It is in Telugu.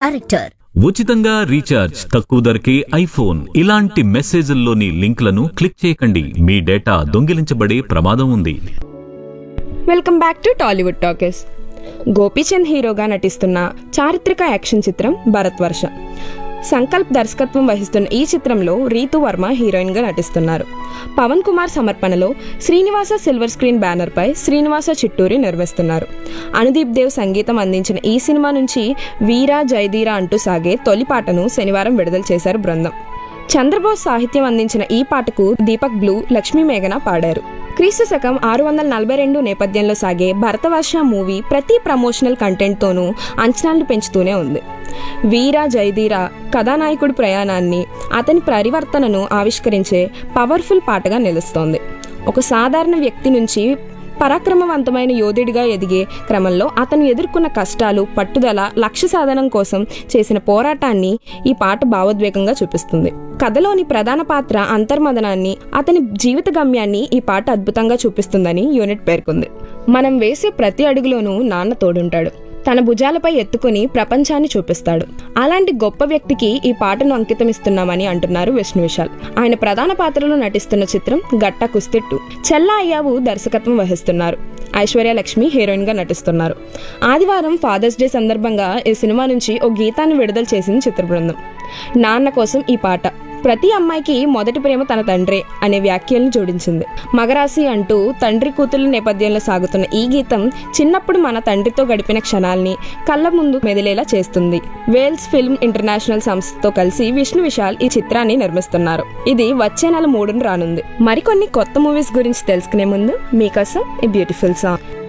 డైరెక్టర్ ఉచితంగా రీఛార్జ్ తక్కువ ధరకే ఐఫోన్ ఇలాంటి మెసేజ్ల్లోని లింక్లను క్లిక్ చేయకండి మీ డేటా దొంగిలించబడే ప్రమాదం ఉంది welcome back to Tollywood talkies Gopichand హీరోగా నటిస్తున్న చారిత్రక యాక్షన్ చిత్రం భరత్ వర్ష సంకల్ప్ దర్శకత్వం వహిస్తున్న ఈ చిత్రంలో రీతు వర్మ హీరోయిన్గా నటిస్తున్నారు పవన్ కుమార్ సమర్పణలో శ్రీనివాస సిల్వర్ స్క్రీన్ బ్యానర్పై శ్రీనివాస చిట్టూరి నిర్మిస్తున్నారు అనుదీప్ దేవ్ సంగీతం అందించిన ఈ సినిమా నుంచి వీరా జయధీరా అంటూ సాగే తొలి పాటను శనివారం విడుదల చేశారు బృందం చంద్రబోస్ సాహిత్యం అందించిన ఈ పాటకు దీపక్ బ్లూ లక్ష్మీ మేఘన పాడారు క్రీస్తు శకం ఆరు వందల నలభై రెండు నేపథ్యంలో సాగే భరతవర్ష మూవీ ప్రతి ప్రమోషనల్ కంటెంట్తోనూ అంచనాలను పెంచుతూనే ఉంది వీరా జయధీరా కథానాయకుడి ప్రయాణాన్ని అతని పరివర్తనను ఆవిష్కరించే పవర్ఫుల్ పాటగా నిలుస్తోంది ఒక సాధారణ వ్యక్తి నుంచి పరాక్రమవంతమైన యోధుడిగా ఎదిగే క్రమంలో అతను ఎదుర్కొన్న కష్టాలు పట్టుదల లక్ష్య సాధనం కోసం చేసిన పోరాటాన్ని ఈ పాట భావోద్వేగంగా చూపిస్తుంది కథలోని ప్రధాన పాత్ర అంతర్మదనాన్ని అతని జీవిత గమ్యాన్ని ఈ పాట అద్భుతంగా చూపిస్తుందని యూనిట్ పేర్కొంది మనం వేసే ప్రతి అడుగులోనూ నాన్న తోడుంటాడు తన భుజాలపై ఎత్తుకుని ప్రపంచాన్ని చూపిస్తాడు అలాంటి గొప్ప వ్యక్తికి ఈ పాటను అంకితమిస్తున్నామని అంటున్నారు విష్ణు విశాల్ ఆయన ప్రధాన పాత్రలో నటిస్తున్న చిత్రం గట్ట కుస్తెట్టు చెల్లా అయ్యావు దర్శకత్వం వహిస్తున్నారు ఐశ్వర్య లక్ష్మి హీరోయిన్ గా నటిస్తున్నారు ఆదివారం ఫాదర్స్ డే సందర్భంగా ఈ సినిమా నుంచి ఓ గీతాన్ని విడుదల చేసింది చిత్ర బృందం నాన్న కోసం ఈ పాట ప్రతి అమ్మాయికి మొదటి ప్రేమ తన తండ్రే అనే వ్యాఖ్యలను జోడించింది మగరాశి అంటూ తండ్రి కూతుళ్ళ నేపథ్యంలో సాగుతున్న ఈ గీతం చిన్నప్పుడు మన తండ్రితో గడిపిన క్షణాల్ని కళ్ళ ముందు మెదిలేలా చేస్తుంది వేల్స్ ఫిల్మ్ ఇంటర్నేషనల్ సంస్థతో కలిసి విష్ణు విశాల్ ఈ చిత్రాన్ని నిర్మిస్తున్నారు ఇది వచ్చే నెల మూడున రానుంది మరికొన్ని కొత్త మూవీస్ గురించి తెలుసుకునే ముందు మీకోసం ఈ బ్యూటిఫుల్ సాంగ్